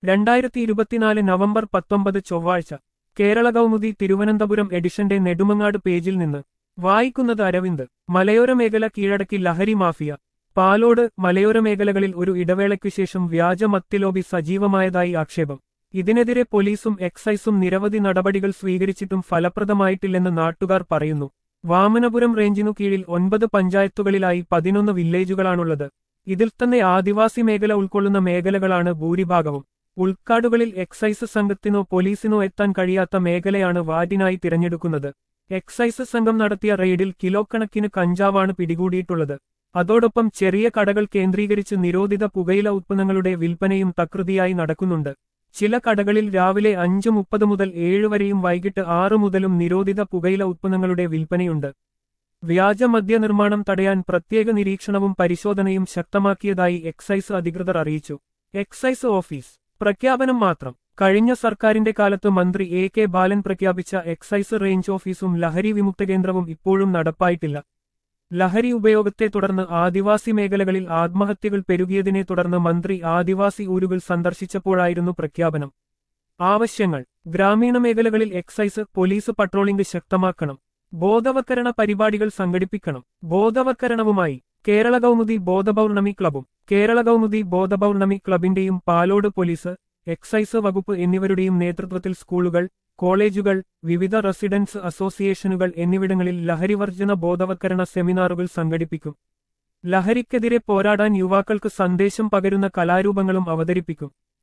രണ്ടായിരത്തി ഇരുപത്തിനാല് നവംബർ പത്തൊമ്പത് ചൊവ്വാഴ്ച കേരള കൗമുദി തിരുവനന്തപുരം എഡിഷന്റെ നെടുമങ്ങാട് പേജിൽ നിന്ന് വായിക്കുന്നത് അരവിന്ദ് മലയോര മേഖല കീഴടക്കി ലഹരി മാഫിയ പാലോട് മലയോര മേഖലകളിൽ ഒരു ഇടവേളയ്ക്കു ശേഷം വ്യാജ മദ്യലോബി സജീവമായതായി ആക്ഷേപം ഇതിനെതിരെ പോലീസും എക്സൈസും നിരവധി നടപടികൾ സ്വീകരിച്ചിട്ടും ഫലപ്രദമായിട്ടില്ലെന്ന് നാട്ടുകാർ പറയുന്നു വാമനപുരം റേഞ്ചിനു കീഴിൽ ഒൻപത് പഞ്ചായത്തുകളിലായി പതിനൊന്ന് വില്ലേജുകളാണുള്ളത് ഇതിൽ തന്നെ ആദിവാസി മേഖല ഉൾക്കൊള്ളുന്ന മേഖലകളാണ് ഭൂരിഭാഗവും ഉൾക്കാടുകളിൽ എക്സൈസ് സംഘത്തിനോ പോലീസിനോ എത്താൻ കഴിയാത്ത മേഖലയാണ് വാർഡിനായി തിരഞ്ഞെടുക്കുന്നത് എക്സൈസ് സംഘം നടത്തിയ റെയ്ഡിൽ കിലോ കണക്കിന് കഞ്ചാവാണ് പിടികൂടിയിട്ടുള്ളത് അതോടൊപ്പം ചെറിയ കടകൾ കേന്ദ്രീകരിച്ച് നിരോധിത പുകയില ഉത്പന്നങ്ങളുടെ വിൽപ്പനയും തകൃതിയായി നടക്കുന്നുണ്ട് ചില കടകളിൽ രാവിലെ അഞ്ച് മുപ്പത് മുതൽ ഏഴ് വരെയും വൈകിട്ട് ആറ് മുതലും നിരോധിത പുകയില ഉത്പന്നങ്ങളുടെ വിൽപ്പനയുണ്ട് വ്യാജ മദ്യനിർമ്മാണം തടയാൻ പ്രത്യേക നിരീക്ഷണവും പരിശോധനയും ശക്തമാക്കിയതായി എക്സൈസ് അധികൃതർ അറിയിച്ചു എക്സൈസ് ഓഫീസ് പ്രഖ്യാപനം മാത്രം കഴിഞ്ഞ സർക്കാരിന്റെ കാലത്ത് മന്ത്രി എ കെ ബാലൻ പ്രഖ്യാപിച്ച എക്സൈസ് റേഞ്ച് ഓഫീസും ലഹരി വിമുക്ത കേന്ദ്രവും ഇപ്പോഴും നടപ്പായിട്ടില്ല ലഹരി ഉപയോഗത്തെ തുടർന്ന് ആദിവാസി മേഖലകളിൽ ആത്മഹത്യകൾ പെരുകിയതിനെ തുടർന്ന് മന്ത്രി ആദിവാസി ഊരുകൾ സന്ദർശിച്ചപ്പോഴായിരുന്നു പ്രഖ്യാപനം ആവശ്യങ്ങൾ ഗ്രാമീണ മേഖലകളിൽ എക്സൈസ് പോലീസ് പട്രോളിംഗ് ശക്തമാക്കണം ബോധവൽക്കരണ പരിപാടികൾ സംഘടിപ്പിക്കണം ബോധവൽക്കരണവുമായി കേരള കൗമുദി ബോധപൗർണമി ക്ലബും കേരള കൗമുദി ബോധപൗർണമി ക്ലബിന്റെയും പാലോട് പോലീസ് എക്സൈസ് വകുപ്പ് എന്നിവരുടെയും നേതൃത്വത്തിൽ സ്കൂളുകൾ കോളേജുകൾ വിവിധ റെസിഡൻസ് അസോസിയേഷനുകൾ എന്നിവിടങ്ങളിൽ ലഹരിവർജന ബോധവൽക്കരണ സെമിനാറുകൾ സംഘടിപ്പിക്കും ലഹരിക്കെതിരെ പോരാടാൻ യുവാക്കൾക്ക് സന്ദേശം പകരുന്ന കലാരൂപങ്ങളും അവതരിപ്പിക്കും